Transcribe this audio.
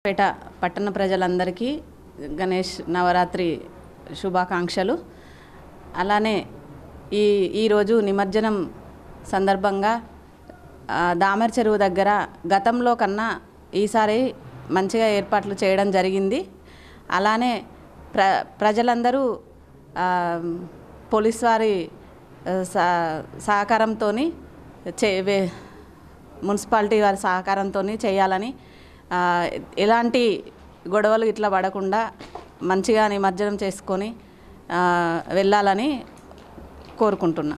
పేట పట్టణ ప్రజలందరికీ గణేష్ నవరాత్రి శుభాకాంక్షలు అలానే ఈ ఈరోజు నిమజ్జనం సందర్భంగా ఆ, దామర్ చెరువు దగ్గర గతంలో కన్నా ఈసారి మంచిగా ఏర్పాట్లు చేయడం జరిగింది అలానే ప్ర ప్రజలందరూ ఆ, పోలీస్ వారి ఆ, సహ సహకారంతో చే వే- మున్సిపాలిటీ వారి సహకారంతో చేయాలని ఆ, ఎలాంటి గొడవలు ఇట్లా పడకుండా మంచిగా నిమజ్జనం చేసుకొని ఆ, వెళ్ళాలని కోరుకుంటున్నా